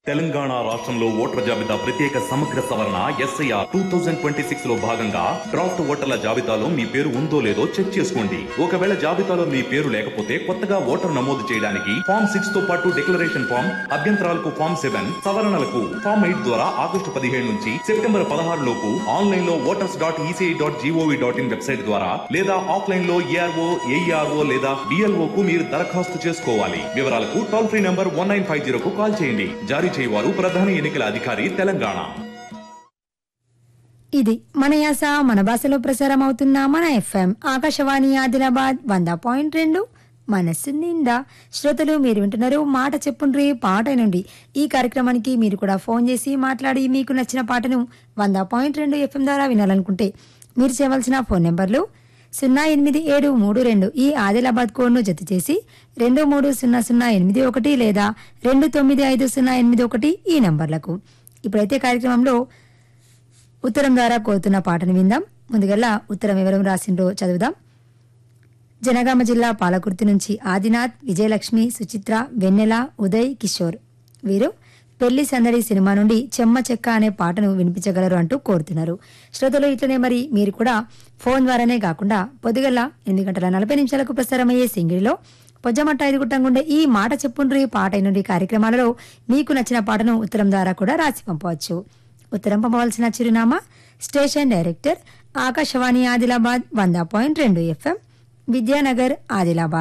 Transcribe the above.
తెలంగాణ రాష్ట్రంలో ఓటర్ల జాబితా ప్రత్యేక సమగ్ర సవరణ SIR two thousand twenty six లో భాగంగా డ్రాఫ్ట్ ఓటర్ల జాబితాలో మీ పేరు ఉందో లేదో చెక్ చేసుకోండి ఒకవేళ జాబితాలో మీ పేరు లేకపోతే కొత్తగా ఓటర్ నమోదు చేయడానికి ఫామ్ సిక్స్ తో పాటు డిక్లరేషన్ ఫామ్ అభ్యంతరాలకు ఫామ్ సెవెన్ సవరణలకు ఫామ్ ఎయిట్ ద్వారా ఆగస్టు పదిహేడు నుంచి సెప్టెంబర్ పదహారు లోపు ఆన్లైన్ లో voters dot ECI dot GOV dot in website ద్వారా లేదా ఆఫ్లైన్ లో ఏఆర్ఓ ఏఈఆర్ఓ లేదా డిఎల్ఓ కు మీరు దరఖాస్తు చేసుకోవాలి వివరాలకు toll free number one nine five zero కు కాల్ చేయండి జారీ చేయవారు ప్రధాన ఎన్నికల అధికారి తెలంగాణ ఇది మన యాస మన భాషలో ప్రసారం అవుతున్న మన ఎఫ్ఎం ఆకాశవాణి ఆదిలాబాద్ వంద పాయింట్ రెండు మనస్సు నిండా శ్రోతలు మీరు వింటున్నారు మాట చెప్పుండ్రి పాట నుండి ఈ కార్యక్రమానికి మీరు కూడా ఫోన్ చేసి మాట్లాడి మీకు నచ్చిన పాటను వంద పాయింట్ రెండు ఎఫ్ఎం ద్వారా వినాలనుకుంటే మీరు చేయవలసిన ఫోన్ నెంబర్లు సున్నా ఎనిమిది ఏడు మూడు రెండు ఈ ఆదిలాబాద్ కోడ్ను జత చేసి రెండు మూడు సున్నా సున్నా ఎనిమిది ఒకటి లేదా రెండు తొమ్మిది ఐదు సున్నా ఎనిమిది ఒకటి ఈ నంబర్లకు ఇప్పుడైతే కార్యక్రమంలో ఉత్తరం ద్వారా కోరుతున్న పాటను విందాం ముందుగల్లా ఉత్తరం ఎవరం రాసిండ్రో చదువుదాం జనగామ జిల్లా పాలకుర్తి నుంచి ఆదినాథ్ విజయలక్ష్మి సుచిత్ర వెన్నెల ఉదయ్ కిషోర్ వీరు పెళ్లి సందడి సినిమా నుండి చెమ్మ చెక్క అనే పాటను వినిపించగలరు అంటూ కోరుతున్నారు శ్రోతలు ఇట్లనే మరి మీరు కూడా ఫోన్ ద్వారానే కాకుండా పొద్దుగల ఎనిమిది గంటల నలభై నిమిషాలకు ప్రసారమయ్యే సింగిడిలో పొజ్జమట్ట ఐదు గుట్టంగుండే ఈ మాట చెప్పుండ్రి పాట నుండి కార్యక్రమాలలో మీకు నచ్చిన పాటను ఉత్తరం ద్వారా కూడా రాసి పంపవచ్చు ఉత్తరం పంపవలసిన చిరునామా స్టేషన్ డైరెక్టర్ ఆకాశవాణి ఆదిలాబాద్ వంద పాయింట్ రెండు ఎఫ్ఎం విద్యానగర్ ఆదిలాబాద్